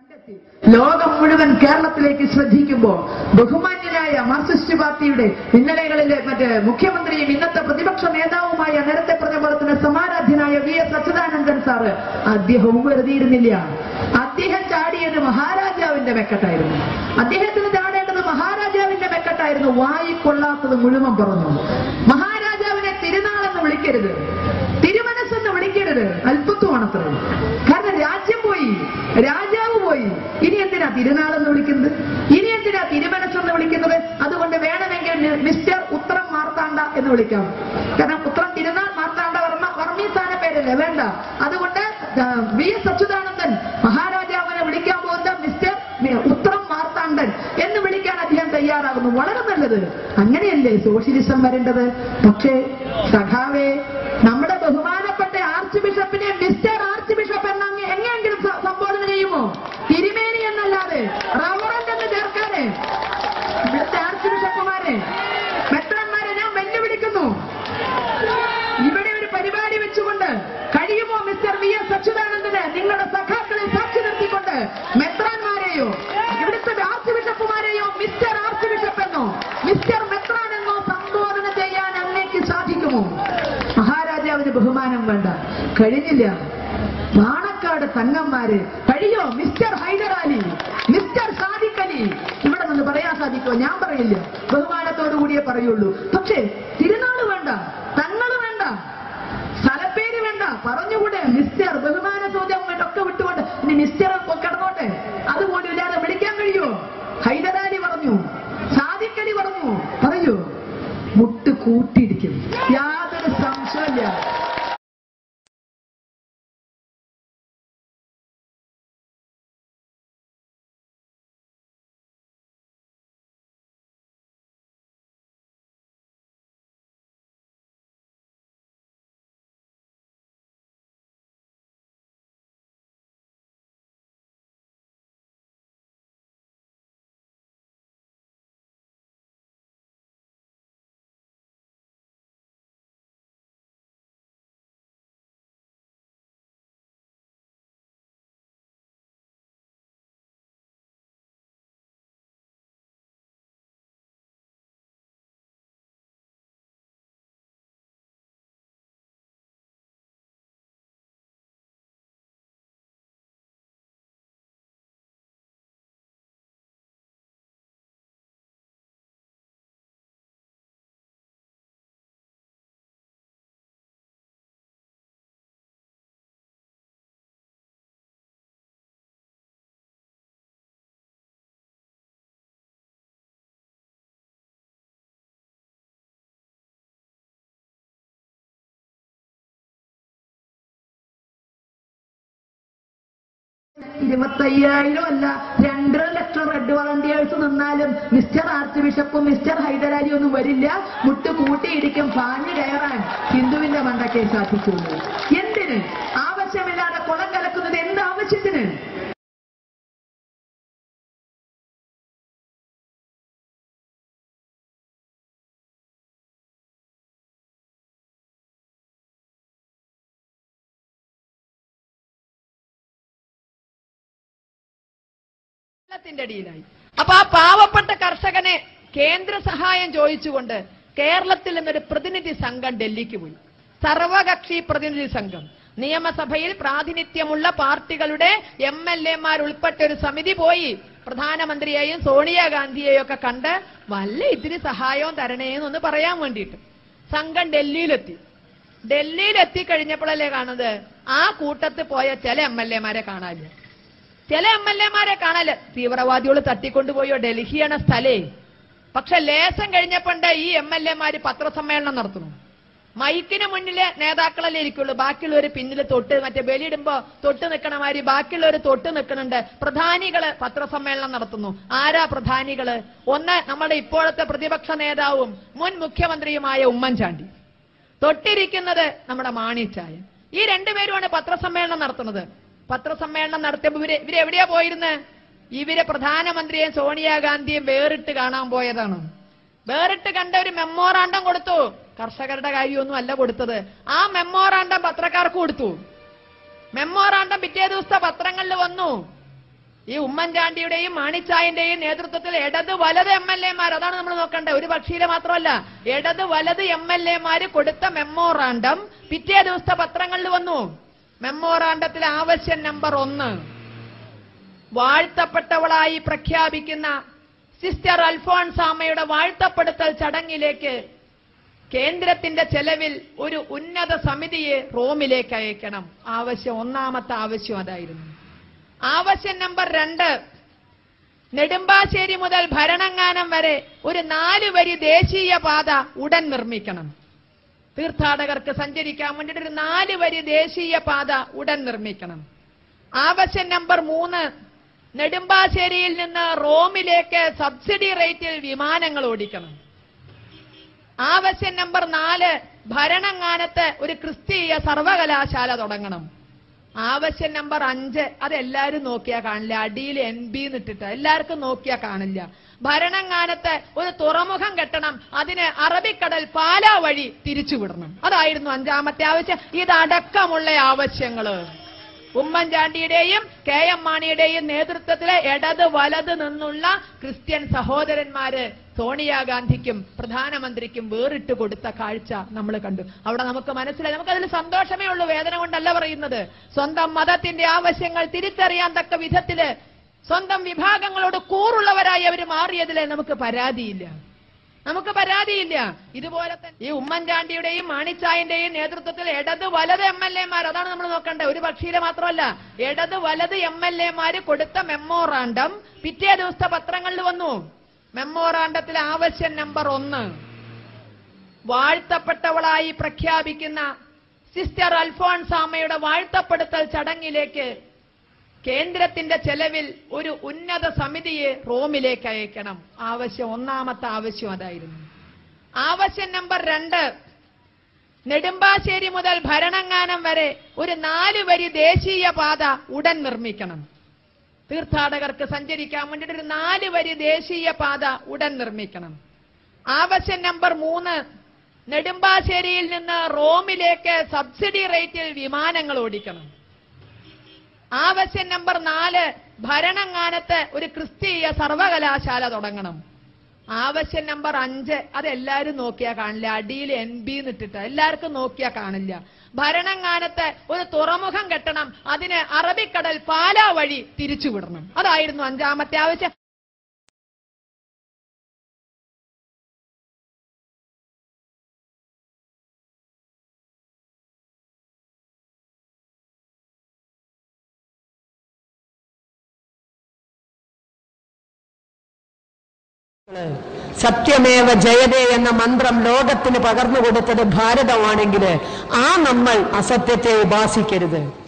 കണ്ടെത്തി ലോകം മുഴുവൻ കേരളത്തിലേക്ക് ശ്രദ്ധിക്കുമ്പോൾ ബഹുമാന്യനായ മാർക്സിസ്റ്റ് പാർട്ടിയുടെ ഇന്നലെകളിലെ മറ്റേ മുഖ്യമന്ത്രിയും ഇന്നത്തെ പ്രതിപക്ഷ നേതാവുമായ നേരത്തെ പറഞ്ഞ പോലെ തന്നെ സമാരാധ്യനായ വി എസ് അച്യുതാനന്ദൻ സാറ് അദ്ദേഹവും വെറുതെയിരുന്നില്ല അദ്ദേഹം ചാടിയത് മഹാരാജാവിന്റെ മെക്കട്ടായിരുന്നു അദ്ദേഹത്തിന് ചാടേണ്ടത് മഹാരാജാവിന്റെ മെക്കട്ടായിരുന്നു വായിക്കൊള്ളാത്തത് മുഴുവൻ പറഞ്ഞു മഹാരാജാവിനെ തിരുനാളെന്ന് വിളിക്കരുത് തിരുമനസ്സെന്ന് വിളിക്കരുത് അല്പത്വമാണത്രേ കാരണം രാജ്യം പോയി രാജാവ് പോയി ഇനി എന്തിനാ തിരുനാളെന്ന് വിളിക്കുന്നത് ഇനി എന്തിനാ തിരുമനസ്സെന്ന് വിളിക്കുന്നത് അതുകൊണ്ട് വേണമെങ്കിൽ മി- മിസ്റ്റർ ഉത്തരം മാർത്താണ്ട എന്ന് വിളിക്കാം കാരണം ഉത്തരം തിരുനാൾ മാർത്താണ്ട വർമ്മ വർമ്മീസാന പേരല്ലേ വേണ്ട അതുകൊണ്ട് ആ, വി എസ് അച്യുതാനന്ദൻ മഹാരാജാവിനെ വിളിക്കാൻ പോകുന്ന മിസ്റ്റർ മി- ഉത്തരം മാർത്താണ്ഡൻ എന്ന് വിളിക്കാൻ അദ്ദേഹം തയ്യാറാകുന്നു വളരെ നല്ലത് അങ്ങനെയല്ലേ സോഷ്യലിസം വരേണ്ടത് പക്ഷേ സഖാവേ നമ്മുടെ ബഹുമാനപ്പെട്ട ആർച്ച് ബിഷപ്പിനെ മിസ്റ്റർ ആർച്ച് ബിഷപ്പ് എന്ന അങ്ങ് എങ്ങനെയെങ്കിലും സ- സംബോധന ചെയ്യുമോ തിരുമേനി എന്നല്ലാതെ റവറന്റ് എന്ന് ചേർക്കാതെ ഇവിടുത്തെ ആർച്ച് ബിഷപ്പുമാരെ മെത്രന്മാരെ ഞാൻ വെല്ലുവിളിക്കുന്നു ഇവിടെ ഒരു പരിപാടി വെച്ചുകൊണ്ട് കഴിയുമോ മിസ്റ്റർ വി എസ് അച്യുതാനന്ദന് നിങ്ങളുടെ സഖാക്കളെ സാക്ഷി നിർത്തിക്കൊണ്ട് മെത്രാന്മാരെയോ ഇവിടുത്തെ ആർച്ച് ബിഷപ്പുമാരെയോ മിസ്റ്റർ ആർച്ച് ബിഷപ്പ് എന്നോ മിസ്റ്റർ മെത്രാൻ എന്നോ സംബോധന ചെയ്യാൻ അങ്ങേക്ക് സാധിക്കുമോ മഹാരാജാവിന് ബഹുമാനം വേണ്ട കഴിഞ്ഞില്ല പാണക്കാട് തങ്ങന്മാര് കഴിയോ മിസ്റ്റർ ഹൈദരാലി മിസ്റ്റർ സാദിഖ് അലി ഇവിടെ നിന്ന് പറയാൻ സാധിക്കുമോ ഞാൻ പറയില്ല ബഹുമാനത്തോടു കൂടിയേ പറയുള്ളൂ പക്ഷേ തിരുനാള് വേണ്ട തങ്ങള് വേണ്ട സ്ഥലപ്പേര് വേണ്ട പറഞ്ഞുകൂടെ മിസ്റ്റർ ബഹുമാന ചോദ്യം വേണ്ട ഒക്കെ വിട്ടുകൊണ്ട് ഇനി മിസ്റ്റർ കിടന്നോട്ടെ അതുപോലും ഇല്ലാതെ വിളിക്കാൻ കഴിയുമോ ഹൈദരാലി പറഞ്ഞു സാദിഖലി പറഞ്ഞു പറയൂ മുട്ട് കൂട്ടിയിരിക്കും യാതൊരു സംശയമില്ല ഇരുപത്തയ്യായിരം അല്ല രണ്ടര ലക്ഷം റെഡ് വളണ്ടിയേഴ്സ് നിന്നാലും മിസ്റ്റർ ആർച്ച് ബിഷപ്പും മിസ്റ്റർ ഹൈദരാലി ഒന്നും വരില്ല മുട്ട് കൂട്ടിയിടിക്കും പാഞ്ഞു കയറാൻ ഹിന്ദുവിന്റെ മണ്ടയ്ക്ക് സാധിച്ചുള്ളൂ എന്തിന് ആവശ്യമില്ലാതെ കുളം കലക്കുന്നത് എന്ത് ആവശ്യത്തിന് വെള്ളത്തിന്റെ അടിയിലായി അപ്പൊ ആ പാവപ്പെട്ട കർഷകനെ കേന്ദ്ര സഹായം ചോദിച്ചുകൊണ്ട് കേരളത്തിൽ നിന്നൊരു പ്രതിനിധി സംഘം ഡൽഹിക്ക് പോയി സർവകക്ഷി പ്രതിനിധി സംഘം നിയമസഭയിൽ പ്രാതിനിധ്യമുള്ള പാർട്ടികളുടെ എം എൽ എമാർ ഉൾപ്പെട്ട ഒരു സമിതി പോയി പ്രധാനമന്ത്രിയെയും സോണിയാഗാന്ധിയെയും ഒക്കെ കണ്ട് വല്ല ഇത്തിരി സഹായവും തരണേന്നൊന്ന് പറയാൻ വേണ്ടിയിട്ട് സംഘം ഡൽഹിയിലെത്തി ഡൽഹിയിൽ എത്തിക്കഴിഞ്ഞപ്പോഴല്ലേ കാണുന്നത് ആ കൂട്ടത്തിൽ പോയ ചില എം എൽ എമാരെ കാണാനില്ല ചില എം എൽ എമാരെ കാണല് തീവ്രവാദികൾ തട്ടിക്കൊണ്ടുപോയോ ഡൽഹിയാണ് സ്ഥലേ പക്ഷെ ലേശം കഴിഞ്ഞപ്പോണ്ട് ഈ എം എൽ എമാര് പത്രസമ്മേളനം നടത്തുന്നു മൈക്കിന് മുന്നില് നേതാക്കളല്ലേ ഇരിക്കുള്ളൂ ബാക്കിയുള്ളവര് പിന്നിൽ തൊട്ട് മറ്റേ ബലിയിടുമ്പോ തൊട്ട് നിൽക്കണമാതിരി ബാക്കിയുള്ളവർ തൊട്ട് നിൽക്കുന്നുണ്ട് പ്രധാനികള് പത്രസമ്മേളനം നടത്തുന്നു ആരാ പ്രധാനികള് ഒന്ന് നമ്മുടെ ഇപ്പോഴത്തെ പ്രതിപക്ഷ നേതാവും മുൻ മുഖ്യമന്ത്രിയുമായ ഉമ്മൻചാണ്ടി തൊട്ടിരിക്കുന്നത് നമ്മുടെ മാണിച്ചായ ഈ രണ്ടുപേരുമാണ് പത്രസമ്മേളനം നടത്തുന്നത് പത്രസമ്മേളനം നടത്തിയപ്പോ ഇവര് ഇവരെവിടെയാ പോയിരുന്നത് ഇവര് പ്രധാനമന്ത്രിയെ സോണിയാഗാന്ധിയും വേറിട്ട് കാണാൻ പോയതാണ് വേറിട്ട് കണ്ട ഒരു മെമ്മോറാണ്ടം കൊടുത്തു കർഷകരുടെ കാര്യമൊന്നും അല്ല കൊടുത്തത് ആ മെമ്മോറാണ്ടം പത്രക്കാർക്ക് കൊടുത്തു മെമ്മോറാണ്ടം പിറ്റേ ദിവസത്തെ പത്രങ്ങളിൽ വന്നു ഈ ഉമ്മൻചാണ്ടിയുടെയും മാണിച്ചായന്റെയും നേതൃത്വത്തിൽ ഇടത് വലത് എം എൽ എമാർ അതാണ് നമ്മൾ നോക്കേണ്ടത് ഒരു പക്ഷിയിലെ മാത്രമല്ല ഇടത് വലത് എം എൽ എമാര് കൊടുത്ത മെമ്മോറാണ്ടം പിറ്റേ ദിവസത്തെ പത്രങ്ങളിൽ വന്നു മെമ്മോറാണ്ടത്തിലെ ആവശ്യം നമ്പർ ഒന്ന് വാഴ്ത്തപ്പെട്ടവളായി പ്രഖ്യാപിക്കുന്ന സിസ്റ്റർ അൽഫോൺസാമയുടെ വാഴ്ത്തപ്പെടുത്തൽ ചടങ്ങിലേക്ക് കേന്ദ്രത്തിന്റെ ചെലവിൽ ഒരു ഉന്നത സമിതിയെ റോമിലേക്ക് അയക്കണം ആവശ്യം ഒന്നാമത്തെ ആവശ്യം അതായിരുന്നു ആവശ്യം നമ്പർ രണ്ട് നെടുമ്പാശ്ശേരി മുതൽ ഭരണങ്ങാനം വരെ ഒരു നാല് വരി ദേശീയ പാത ഉടൻ നിർമ്മിക്കണം തീർത്ഥാടകർക്ക് സഞ്ചരിക്കാൻ വേണ്ടിയിട്ട് ഒരു നാല് വരി ദേശീയ പാത ഉടൻ നിർമ്മിക്കണം ആവശ്യം നമ്പർ മൂന്ന് നെടുമ്പാശ്ശേരിയിൽ നിന്ന് റോമിലേക്ക് സബ്സിഡി റേറ്റിൽ വിമാനങ്ങൾ ഓടിക്കണം ആവശ്യം നമ്പർ നാല് ഭരണങ്ങാനത്ത് ഒരു ക്രിസ്തീയ സർവകലാശാല തുടങ്ങണം ആവശ്യം നമ്പർ അഞ്ച് അതെല്ലാരും നോക്കിയാ കാണില്ല അടിയിൽ എൻ ബി എന്നിട്ടിട്ട് എല്ലാവർക്കും നോക്കിയാ കാണില്ല ഭരണങ്ങാനത്ത് ഒരു തുറമുഖം കെട്ടണം അതിന് അറബിക്കടൽ പാലാ വഴി തിരിച്ചുവിടണം അതായിരുന്നു അഞ്ചാമത്തെ ആവശ്യം ഇതടക്കമുള്ള ആവശ്യങ്ങള് ഉമ്മൻചാണ്ടിയുടെയും കെ എം മാണിയുടെയും നേതൃത്വത്തിലെ ഇടത് വലത് നിന്നുള്ള ക്രിസ്ത്യൻ സഹോദരന്മാര് സോണിയാഗാന്ധിക്കും പ്രധാനമന്ത്രിക്കും വേറിട്ട് കൊടുത്ത കാഴ്ച നമ്മൾ കണ്ടു അവിടെ നമുക്ക് മനസ്സിലായി നമുക്കതിൽ സന്തോഷമേ ഉള്ളൂ വേദന കൊണ്ടല്ല പറയുന്നത് സ്വന്തം മതത്തിന്റെ ആവശ്യങ്ങൾ തിരിച്ചറിയാൻ തക്ക വിധത്തില് സ്വന്തം വിഭാഗങ്ങളോട് കൂറുള്ളവരായി അവർ മാറിയതില് നമുക്ക് പരാതിയില്ല നമുക്ക് പരാതിയില്ല ഇതുപോലെ തന്നെ ഈ ഉമ്മൻചാണ്ടിയുടെയും മാണിച്ചായന്റെയും നേതൃത്വത്തിൽ ഇടത് വലത് എം എൽ എമാർ അതാണ് നമ്മൾ നോക്കേണ്ടത് ഒരു പക്ഷിയിലെ മാത്രമല്ല ഇടത് വലത് എം എൽ എമാര് കൊടുത്ത മെമ്മോറാണ്ടം പിറ്റേ ദിവസത്തെ പത്രങ്ങളിൽ വന്നു മെമ്മോറാണ്ടത്തിലെ ആവശ്യം നമ്പർ ഒന്ന് വാഴ്ത്തപ്പെട്ടവളായി പ്രഖ്യാപിക്കുന്ന സിസ്റ്റർ അൽഫോൺസാമയുടെ വാഴ്ത്തപ്പെടുത്തൽ ചടങ്ങിലേക്ക് കേന്ദ്രത്തിന്റെ ചെലവിൽ ഒരു ഉന്നത സമിതിയെ റോമിലേക്ക് അയക്കണം ആവശ്യം ഒന്നാമത്തെ ആവശ്യം അതായിരുന്നു ആവശ്യം നമ്പർ രണ്ട് നെടുമ്പാശ്ശേരി മുതൽ ഭരണങ്ങാനം വരെ ഒരു നാല് വരി ദേശീയ പാത ഉടൻ നിർമ്മിക്കണം തീർത്ഥാടകർക്ക് സഞ്ചരിക്കാൻ വേണ്ടിയിട്ട് ഒരു നാല് വരി ദേശീയ പാത ഉടൻ നിർമ്മിക്കണം ആവശ്യം നമ്പർ മൂന്ന് നെടുമ്പാശ്ശേരിയിൽ നിന്ന് റോമിലേക്ക് സബ്സിഡി റേറ്റിൽ വിമാനങ്ങൾ ഓടിക്കണം ആവശ്യം നമ്പർ നാല് ഭരണങ്ങാനത്ത് ഒരു ക്രിസ്തീയ സർവകലാശാല തുടങ്ങണം ആവശ്യം നമ്പർ അഞ്ച് അതെല്ലാരും നോക്കിയാ കാണില്ല അടിയിൽ എൻ ബി എന്നിട്ടിട്ട് എല്ലാവർക്കും നോക്കിയാ കാണില്ല ഭരണങ്ങാനത്ത് ഒരു തുറമുഖം കെട്ടണം അതിന് അറബിക്കടൽ പാലാ വഴി തിരിച്ചുവിടണം അതായിരുന്നു അഞ്ചാമത്തെ ആവശ്യം സത്യമേവ ജയതേ എന്ന മന്ത്രം ലോകത്തിന് പകർന്നു കൊടുത്തത് ഭാരതമാണെങ്കിൽ ആ നമ്മൾ അസത്യത്തെ ഉപാസിക്കരുത്